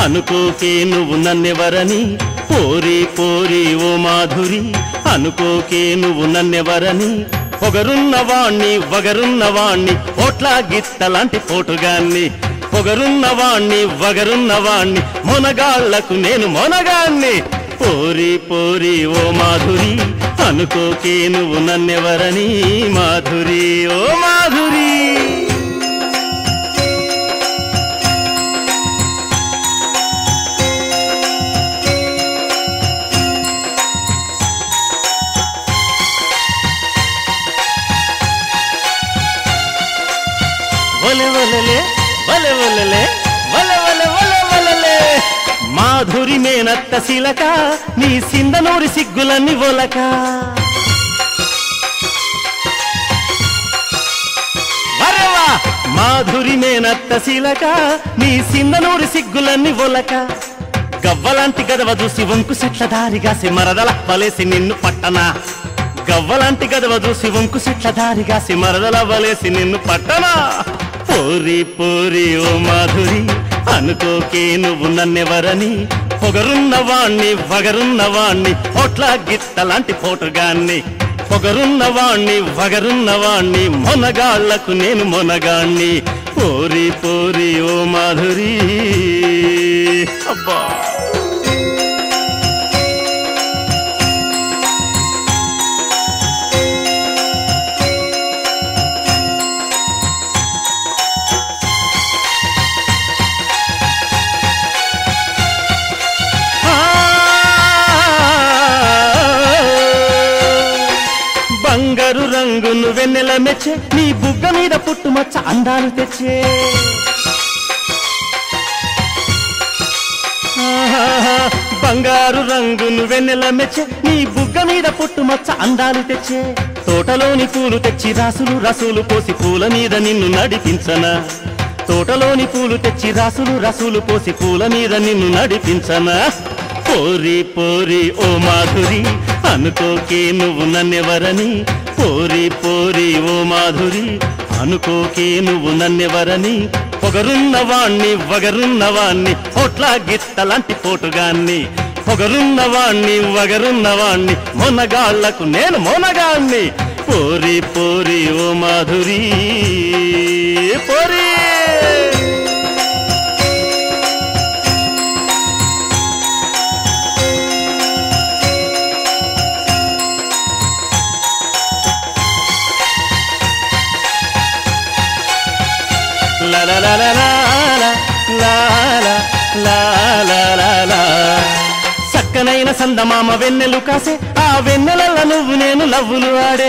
అనుకోకే నువ్వు నన్నెవరని పోరి పోరి ఓ మాధురి అనుకోకే నువ్వు నన్నెవరని పొగరున్నవాణ్ణి వగరున్నవాణ్ణి పోట్ల గిత్తలాంటి పోటుగాన్ని పొగరున్నవాణ్ణి వగరున్నవాణ్ణి మొనగాళ్లకు నేను మొనగాన్ని పోరి పోరి ఓ మాధురి అనుకోకే నువ్వు నన్నెవరని మాధురి ఓ మాధురి ఒలె ఒలెలే ఒలె ఒలెలే ఒలె ఒలె ఒలె ఒలెలే మాధురి మేనత్త శిలక నీ సిందనూరి సిగ్గులన్నీ ఒలక వరవా మాధురి మేనత్త శిలక నీ సిందనూరి సిగ్గులన్నీ ఒలక గవ్వలాంటి గదవ చూసి వంకు సెట్ల దారిగాసి మరదల వలేసి నిన్ను పట్టనా గవ్వలాంటి గదవ చూసి వంకు సెట్ల దారిగాసి మరదల వలేసి నిన్ను పట్టనా పోరి పోరి ఓ మాధురి అనుకోకే నువ్వు నన్నెవరని పొగరున్నవాణ్ణి వగరున్నవాణ్ణి పోట్ల గిత్తలాంటి పోటుగాన్ని పొగరున్నవాణ్ణి వగరున్నవాణ్ణి మొనగాళ్లకు నేను మొనగాణ్ణి పోరి పోరి ఓ మాధురి అబ్బా బంగారు రంగును వెన్నెల మెచ్చే నీ బుగ్గ మీద పుట్టుమచ్చ అందాలు తెచ్చే ఆహాహా, బంగారు రంగును వెన్నెల మెచ్చే నీ బుగ్గ మీద పుట్టుమచ్చ అందాలు తెచ్చే తోటలోని పూలు తెచ్చి రాసులు రసులు పోసి పూల మీద నిన్ను నడిపించనా తోటలోని పూలు తెచ్చి రాసులు రసులు పోసి పూల మీద నిన్ను నడిపించనా పోరి పోరి ఓ మాధురి అనుకోకే నువ్వు నన్నెవరని పోరి పోరి ఓ మాధురి అనుకోకే నువ్వు నన్నెవరని పొగరున్నవాణ్ణి వగరున్నవాణ్ణి పోట్ల గిత్తలాంటి పోటుగాన్ని పొగరున్నవాణ్ణి వగరున్నవాణ్ణి మొనగాళ్లకు నేను మొనగాన్ని పోరి పోరి ఓ మాధురి పోరి లా లా లా లా లా లా లా లా లా లా లా. చక్కనైన సందమామ వెన్నెలు కాసే ఆ వెన్నెలల్ల నువ్వు నేను లవ్వులు ఆడే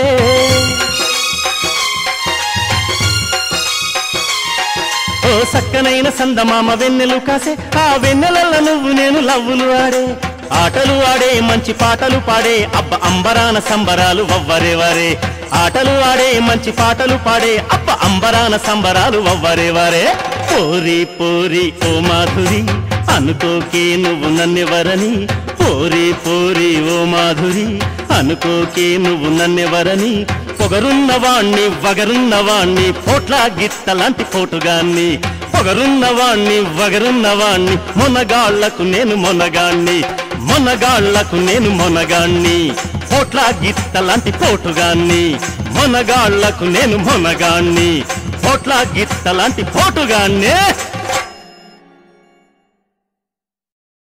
ఓ సక్కనైన సందమామ వెన్నెలు కాసే ఆ వెన్నెలల్ల నువ్వు నేను లవ్వులు ఆడే ఆటలు ఆడే మంచి పాటలు పాడే అబ్బ అంబరాన సంబరాలు వవ్వరేవరే ఆటలు ఆడే మంచి పాటలు పాడే అబ్బ అంబరాన సంబరాలు వవ్వరేవరే పోరి పోరి ఓ మాధురి అనుకోకే నువ్వు నన్నెవరని పోరి పోరి ఓ మాధురి అనుకోకే నువ్వు నన్నెవరని పొగరున్నవాణ్ణి వగరున్నవాణ్ణి పోట్ల గిత్తలాంటి పోటుగాన్ని పొగరున్నవాణ్ణి వగరున్నవాణ్ణి మొనగాళ్లకు నేను మొనగాణ్ణి మొనగాళ్లకు నేను మొనగాణ్ణి పోట్ల గిత్తలాంటి పోటుగాన్ని మొనగాళ్లకు నేను మొనగాణ్ణి పోట్ల గిత్తలాంటి పోటుగాన్నే